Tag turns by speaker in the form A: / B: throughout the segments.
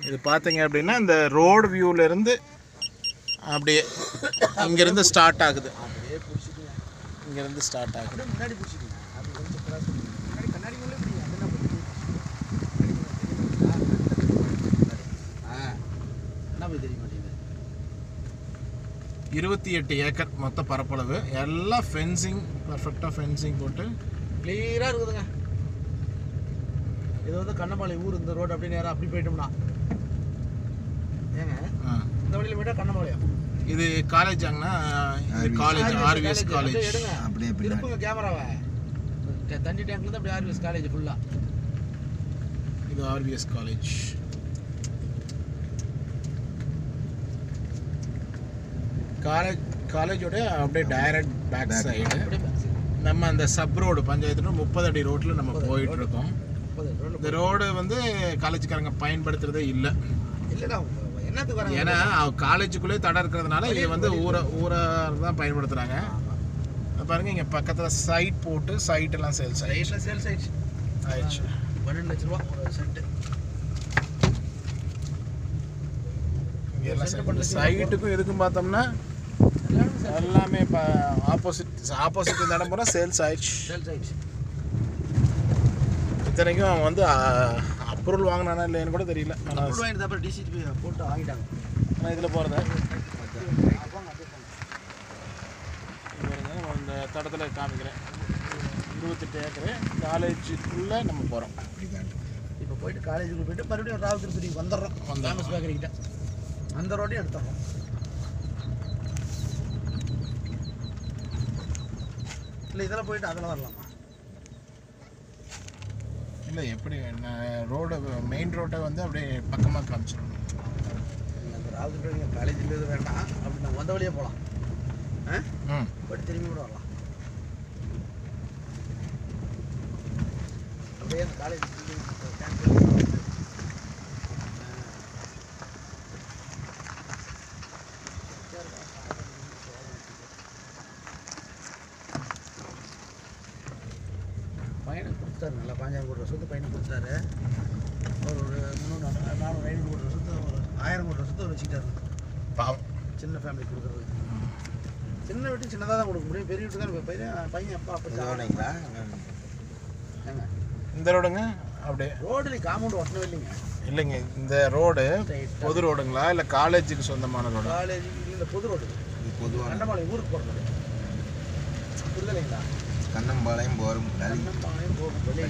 A: இது பார்த்தீங்க அப்படின்னா இந்த ரோடு வியூவிலேருந்து அப்படியே இங்கேருந்து ஸ்டார்ட் ஆகுது
B: அப்படியே பிடிச்சிக்கங்க
A: இங்கேருந்து ஸ்டார்ட் ஆகுது
B: அப்படியே முன்னாடி பிடிச்சிக்கங்க அது கொஞ்சம் cross பண்ணி. முன்னாடி கண்ணாடி மேலே பிடிங்க அது என்ன பண்ணுது ஆ என்ன போய் தெரிய மாட்டேங்குது
A: இருபத்தி எட்டு ஏக்கர் மொத்த பரப்பளவு எல்லாம் ஃபென்சிங் பர்ஃபெக்டாக ஃபென்சிங் போட்டு
B: கிளியராக இருக்குதுங்க இது வந்து கண்ணம்பாளையம் ஊர் இந்த ரோடு அப்படியே நேராக அப்படி போயிட்டோம்னா ஏங்க
A: ஆ.
B: இந்த வழியில் போயிட்டா கண்ணம்பாளையம்
A: இது காலேஜ் ஆங்கண்ணா இது காலேஜ் ஆர்விஎஸ் காலேஜ்
B: அப்படியே எடுங்க
C: அப்படியே பின்னாடி
B: திருப்புங்க கேமராவை ட- தண்ணி டேங்க்லேருந்து அப்படியே ஆர்விஎஸ் காலேஜ் ஃபுல்லாக
A: இது ஆர்விஎஸ் காலேஜ் காலேஜ் காலேஜோட அப்படியே டைரக்ட் பேக் சைடு
B: அப்படியே back side.
A: நம்ம அந்த சப் ரோடு பஞ்சாயத்து முப்பது அடி ரோட்டில் நம்ம போயிட்டு இருக்கோம்
B: முப்பது ரோட்ல
A: இந்த ரோடு வந்து காலேஜுக்காரங்க பயன்படுத்துறதே இல்லை
B: இல்லைடா உங்க என்னத்துக்கு வராங்க
A: ஏன்னா காலேஜுக்குள்ளே தடை இருக்கிறதுனால இது வந்து ஊரை ஊரை தான் பயன்படுத்துகிறாங்க பாருங்க இங்கே பக்கத்தில் சைட் போட்டு சைட் எல்லாம் சேல்ஸ் ஆயிடுச்சு
B: சைடில் சேல்ஸ் ஆயிடுச்சு
A: ஆயிடுச்சு
B: பன்னெண்டு லட்ச ரூபா ஒரு சென்ட்டு
A: இங்க எல்லாம் சைட்டுக்கும் இதுக்கும் பார்த்தோம்னா எல்லாமே இப்போ ஆப்போசிட் ஆப்போசிட் இந்த இடம் பூரா சேல்ஸ் ஆயிடுச்சு
B: சேல்ஸ் ஆயிடுச்சு
A: இத்தனைக்கும் அவன் வந்து அப்ரூவல் வாங்கினானா இல்லைன்னு கூட தெரியல ஆனால்
B: அப்ரூவ் வாங்கிட்டு அப்புறம் டிசிபி போட்டு வாங்கிட்டாங்க
A: ஆனால் இதில் போகிறத
B: அப்போ அப்படியே போங்க.
A: நம்ம இந்த தடத்தில் காமிக்கிறேன் இருபத்தெட்டு ஏக்கரு காலேஜுக்குள்ளே நம்ம போகிறோம்
B: இப்போ போயிட்டு காலேஜுக்கு போயிட்டு மறுபடியும் ராவ் திருப்பதி வந்துடுறோம்
A: வந்துடுறோம்.
B: ஃபேமஸ் பேக்கரி கிட்ட அந்த ரோட்டையும் எடுத்துடுறோம் இல்லை இதெல்லாம் போயிட்டு அதில் வரலாமா
A: இல்லை எப்படி ரோடு மெயின் ரோட்டை வந்து அப்படியே பக்கமாக காமிச்சிடணும்
B: நீங்க அந்த ராவ் திருப்பதி காலேஜில் இது வேண்டாம் அப்படி நம்ம வந்த வழியே போகலாம் ஆ
A: ம்
B: போயிட்டு திரும்பி கூட வரலாம் அப்படியே அந்த காலேஜ் பையனுக்கு கொடுத்தாரு நல்லா பாஞ்சாயிரம் கோடி வருஷத்து பையனுக்கு கொடுத்தாரு ஒரு ஒரு முந்நூறு நானூறு நானூறு ஐநூறு கோடி வருஷத்து ஒரு ஆயிரம் கோடி வருஷத்து ஒரு வச்சுக்கிட்டாரு
A: பாவம்
B: சின்ன ஃபேமிலி கொடுக்குறது சின்ன வீட்டு சின்னதாக தான் கொடுக்க முடியும் பெரிய வீட்டு தான் பையன் பையன் அப்பா அப்பா
C: இதோடங்களா
B: ஏங்க
A: இந்த ரோடுங்க அப்படியே
B: ரோடுல காம்பவுண்ட் ஒட்டணும் இல்லைங்க
A: இல்லைங்க இந்த ரோடு
B: Straight ஆ.
A: பொது ரோடுங்களா இல்லை காலேஜுக்கு சொந்தமான ரோடு
B: காலேஜ் இந்த பொது ரோடு
C: இது பொதுவான
B: கண்டமாலை ஊருக்கு போகிறது புரியலைங்களா
C: கண்ணம்பாளையம் போகிற வழி
B: கண்ணம்பாளையம் போகும் வழி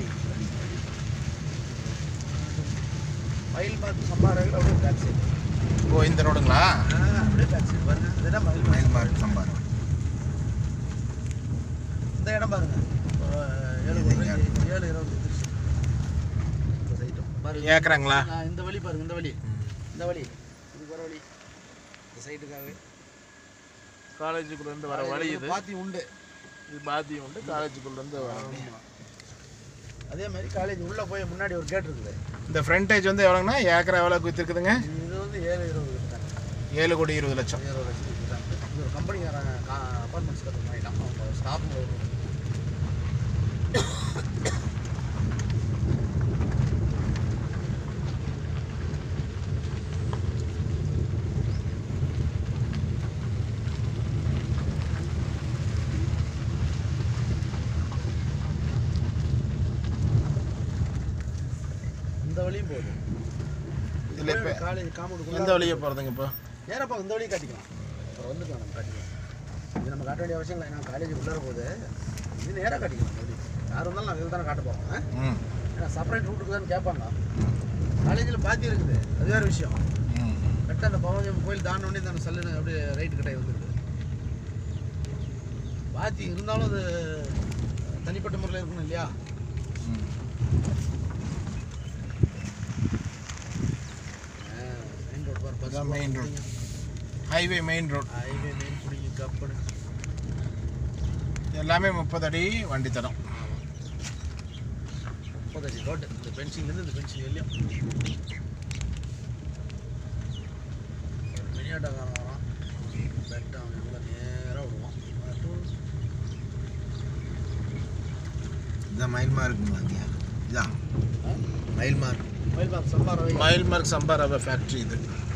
B: மயில் மார்க் சம்பாரங்கள் அப்படியே பேக் சைடு
A: ஓ இந்த ரோடுங்களா
B: அப்படியே பேக் சைடு பாருங்க இந்த இடம் மயில்
C: மயில்
B: மார்க்
C: மார்க் சம்பாரம்
B: இந்த இடம் பாருங்க அஹ் ஏழு
C: இது
B: கோடி,
C: இங்க.
B: ஏழு இருபது திருச்சி இந்த சைட்டும் பாருங்க
A: ஏக்கராங்களா
B: ஆ, இந்த வழி பாருங்க இந்த வழி இந்த வழி இது வர வழி இந்த சைட்டுக்காகவே
A: காலேஜுக்குள்ளேருந்து வர வழி இது
B: பாத்தி உண்டு
A: இது பாத்தி உண்டு காலேஜுக்குள்ளேருந்து வர
B: அதே மாதிரி காலேஜ் உள்ள போய் முன்னாடி ஒரு கேட் இருக்குது
A: இந்த ஃப்ரண்டேஜ் வந்து எவ்வளோங்கண்ணா ஏக்கரா எவ்வளோ விற்றுருக்குதுங்க
B: இது வந்து ஏழு இருபது விட்டாங்க
A: ஏழு கோடி இருபது லட்சம்
B: இருபது லட்சம் விட்டாங்க இது ஒரு கம்பெனிக்காரன் அப்பார்ட்மெண்ட்ஸ் கட்டுற மாதிரி இடம் அவங்க ஸ்டாஃபுங்க இந்த வழியும் போகுது
A: இதுல இப்ப
B: காலேஜ் காம்பவுண்ட்
A: எந்த வழியே போகிறதுங்க இப்போ
B: நேரப்பா இந்த வழியை காட்டிக்கலாம் இப்போ வந்துக்கலாம் நம்ம காட்டிக்கலாம் இது நம்ம காட்ட வேண்டிய அவசியம் இல்லை ஏன்னா காலேஜ் உள்ளார போகுது இது நேராக காட்டிக்கலாம் இந்த வழி யார் இருந்தாலும் நாங்கள் இதில் தானே காட்ட போகிறோம்
A: ம்
B: ஏன்னா செப்பரேட் ரூட்டுக்கு தான் கேட்பாங்க காலேஜில் பாத்தி இருக்குது அது வேறு விஷயம்
A: ம்
B: கரெக்டாக அந்த பவஞ்சம் கோயில் தாண்டோடனே அந்த சல்லுன்னு அப்படியே ரைட்டு கட்டாய் வந்துருக்கு பாத்தி இருந்தாலும் அது தனிப்பட்ட முறையில் இருக்கணும் இல்லையா
A: ம்
B: மெயின் ரோடு பாரு
A: இதான் main road. Highway main road
B: highway main பிடிங்க கப்படு
A: எல்லாமே முப்பது அடி வண்டி தரம்
B: முப்பத்தஞ்சு ரோடு இந்த பென்சிங்லேருந்து இந்த பென்சிங் வெளியும் மினியாட்டக்காரன் வரான் பெட்டை அவன் எவ்வளோ நேராக விடுவான் மட்டும்
C: இதான் மயில் மார்க்குங்க இதான்
B: ஆ?
C: மயில் மார்க்
B: மயில் பாக் சம்பா ரவை
A: மைல் மார்க் சம்பா ரவை ஃபேக்ட்ரி இது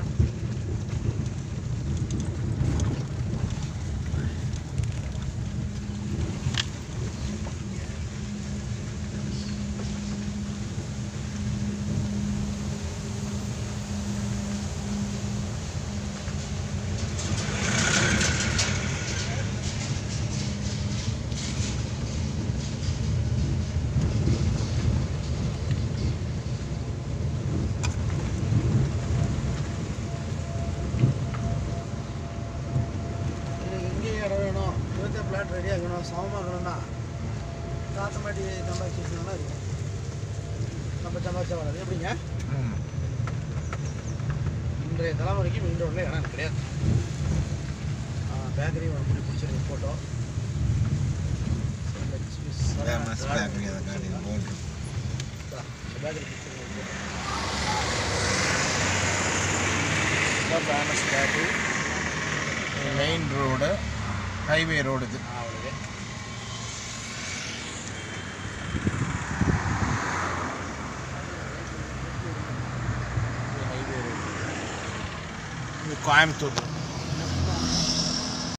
B: எனக்கு எங்கேயும் இடம் வேணும் இருபத்தே பிளாட் ரெடி ஆகணும் சமமாக இருக்கணும்னா தாத்தமாட்டி சம்பாதிச்சு வச்சுருந்தா இருக்கும் நம்ம சம்பாதிச்சா வராது எப்படிங்க
C: ம்.
B: இன்றைய தலைமுறைக்கு மெயின் ரோட்டில் இடம் எனக்கு கிடையாது பேக்கரி அப்படி பிடிச்சிருக்கு ஃபோட்டோ
C: ஃபேமஸ் பேக்கரி அதை காட்டி போட்டு
B: பேக்கரி பிடிச்சிருக்கு
A: famous bakery main road highway road இது
B: அவ்வளோதே
A: ஹைவே ரோடு இது கோயம்புத்தூர்